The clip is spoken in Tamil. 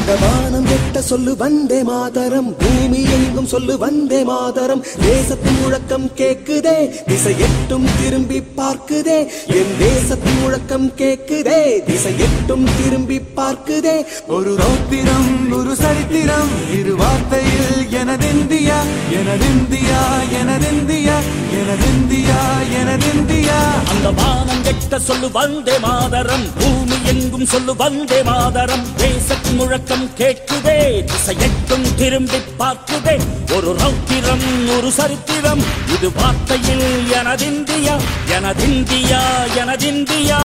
அந்த வானம் எட்ட சொல்லு வந்தே மாதரம் பூமி எங்கும் சொல்லு வந்தே மாதரம் தேசத்தின் முழக்கம் கேக்குதே திசை எட்டும் திரும்பி பார்க்குதே என் தேசத்தின் முழக்கம் கேக்குதே திசை எட்டும் திரும்பி பார்க்குதே ஒரு ரௌத்திரம் ஒரு சரித்திரம் இரு வார்த்தையில் எனதிந்தியா எனதிந்தியா எனதிந்தியா எனதிந்தியா எனதிந்தியா அந்த வானம் எட்ட சொல்லு வந்தே மாதரம் பூமி எங்கும் சொல்லு வந்தே மாதரம் தேசத்தின் முழக்கம் கேட்குதே திசை எட்டும் திரும்பி பார்க்குதே ஒரு ரௌத்திரம் ஒரு சரித்திரம் இது வார்த்தையில் எனதிந்தியா எனதிந்தியா எனதிந்தியா